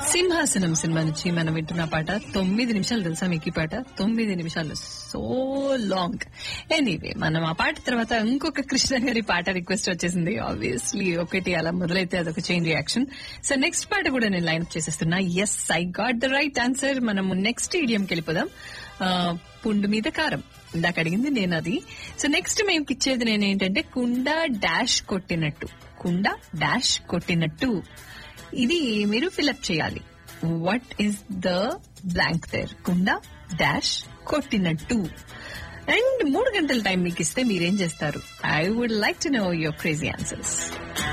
సింహాసనం సినిమా నుంచి మనం వింటున్న పాట తొమ్మిది నిమిషాలు తెలుసా మీకు ఈ పాట తొమ్మిది నిమిషాలు సో లాంగ్ ఎనీవే మనం ఆ పాట తర్వాత ఇంకొక కృష్ణ గారి పాట రిక్వెస్ట్ వచ్చేసింది ఆబ్వియస్లీ ఒకటి అలా మొదలైతే అదొక చైన్ రియాక్షన్ సో నెక్స్ట్ పాట కూడా నేను లైన్ చేసేస్తున్నా yes I got the right answer మనము నెక్స్ట్ ఈడియంకి వెళ్ళిపోదాం ఆ, పుండు మీద కారం ఇందాక అడిగింది నేను అది సో నెక్స్ట్ మేము ఇచ్చేది నేను ఏంటంటే కుండ డాష్ కొట్టినట్టు కుండ డాష్ కొట్టినట్టు ఇది మీరు ఫిలప్ చేయాలి what is the blank there కుండ డాష్ కొట్టినట్టు అండ్ మూడు గంటల టైం మీకు ఇస్తే మీరేం చేస్తారు I would like to know your crazy answers